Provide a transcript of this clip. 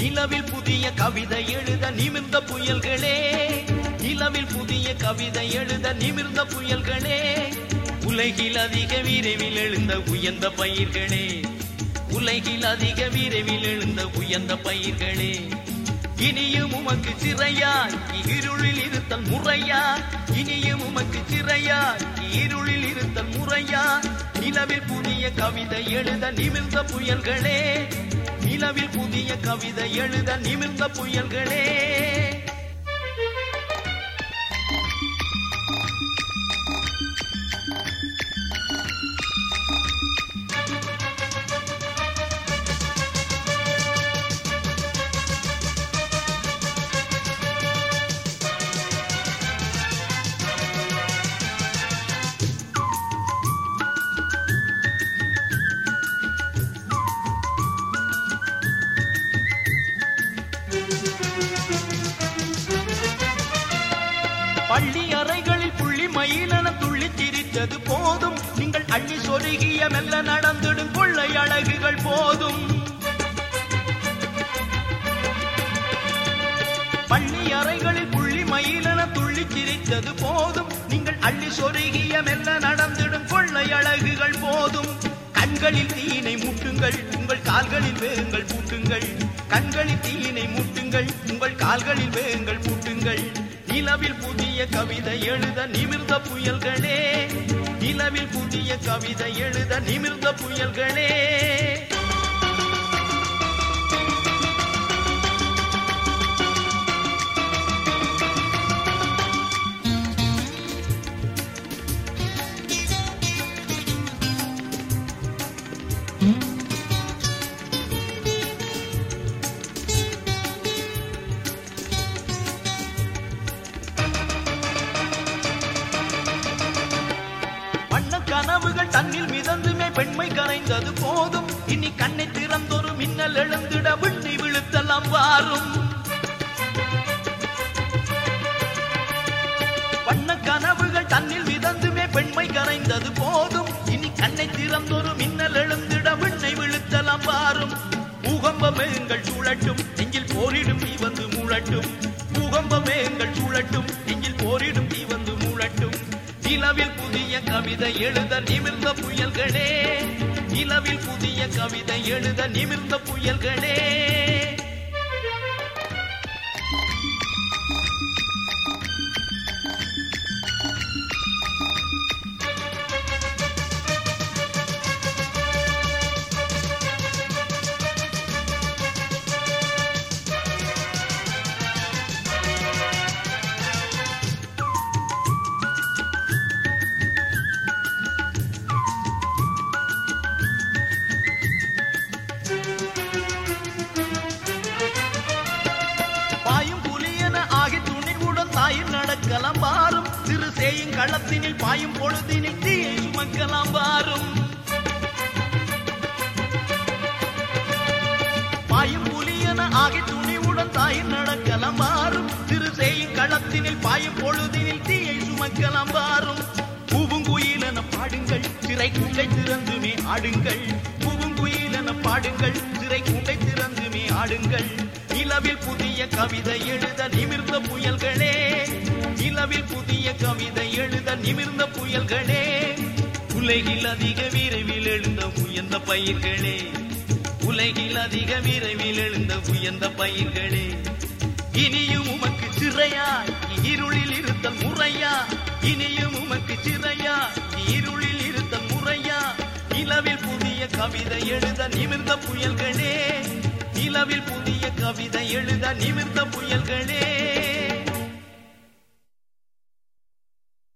நிலவில் புதிய கவிதை எழுத நிமிர்ந்த புயல்களே நிலவில் புதிய கவிதை எழுத நிமிர்ந்த புயல்களே உலகில் அதிக விரைவில் எழுந்த உயர்ந்த பயிர்களே உலகில் அதிக விரைவில் எழுந்த உயர்ந்த பயிர்களே இனியும் உமக்கு சிறையா இருளில் இருத்தல் முறையா இனியும் உமக்கு சிறையா இருளில் இருத்தல் முறையா நிலவில் புதிய கவிதை எழுத நிமிர்ந்த புயல்களே நிலவில் புதிய கவிதை எழுத நிமிர்ந்த புயல்களே பள்ளி அறைகளில் புள்ளி மயிலென துள்ளி சிரித்தது போதும் நீங்கள் அள்ளி சொருகிய மெல்ல நடந்திடும் கொள்ளை அழகுகள் போதும் பள்ளி அறைகளில் புள்ளி மயிலென துள்ளி சிரித்தது போதும் நீங்கள் அள்ளி சொருகிய மெல்ல நடந்திடும் கொள்ளை அழகுகள் போதும் கண்களில் தீயினை மூட்டுங்கள் உங்கள் கால்களில் வேங்கள் பூட்டுங்கள் கண்களில் தீயினை மூட்டுங்கள் உங்கள் கால்களில் வேங்கள் பூட்டுங்கள் நிலவில் புதிய கவிதை எழுத நிமிர்ந்த புயல்களே நிலவில் புதிய கவிதை எழுத நிமிர்ந்த புயல்களே வண்ண கனவுகள் தன்னில் மிதந்துமே பெண்மை கரைந்தது போதும் இனி கண்ணை திறந்தொரு மின்னல் எழுந்திட விண்ணி விழுத்தலாம் வாரும் வண்ண கனவுகள் தன்னில் மிதந்துமே பெண்மை கரைந்தது போதும் இனி கண்ணை திறந்தொரு மின்னல் எழுந்திட விண்ணை விழுத்தலாம் வாரும் பூகம்பமே எங்கள் சூழட்டும் நெஞ்சில் போரிடும் நீ வந்து மூழட்டும் பூகம்பமே எங்கள் சூழட்டும் நெஞ்சில் போரிடும் நீ வந்து மூழட்டும் நிலவில் புதிய கவிதை எழுத நிமிர்ந்த புயல்களே நிலவில் புதிய கவிதை எழுத நிமிர்ந்த புயல்களே பாயும் புலியன ஆகி துணிவுடன் தாயின் நடக்கலாம் பாரும் சிறு சேயும் களத்தினில் பாயும் பொழுதினில் தீயை சுமக்கலாம் பாரும் பாயும் புலியன ஆகி துணிவுடன் தாயின் நடக்கலாம் பாரும் சிறு சேயும் களத்தினில் பாயும் பொழுதினில் தீயை சுமக்கலாம் பாரும் பூவுங்குயிலென பாடுங்கள் சிறை குண்டை திறந்துமே ஆடுங்கள் பூவுங்குயிலென பாடுங்கள் சிறை குண்டை திறந்துமே ஆடுங்கள் நிலவில் புதிய கவிதை எழுத நிமிர்ந்த புயல்களே நிலவில் புதிய கவிதை எழுத நிமிர்ந்த புயல்களே உலகில் அதிக விரைவில் எழுந்த உயர்ந்த பயிர்களே உலகில் அதிக விரைவில் எழுந்த உயர்ந்த பயிர்களே இனியும் உமக்கு சிறையா இருளில் இருத்தல் முறையா இனியும் உமக்கு சிறையா இருளில் இருத்தல் முறையா நிலவில் புதிய கவிதை எழுத நிமிர்ந்த புயல்களே நிலவில் புதிய கவிதை எழுத நிமிர்ந்த புயல்களே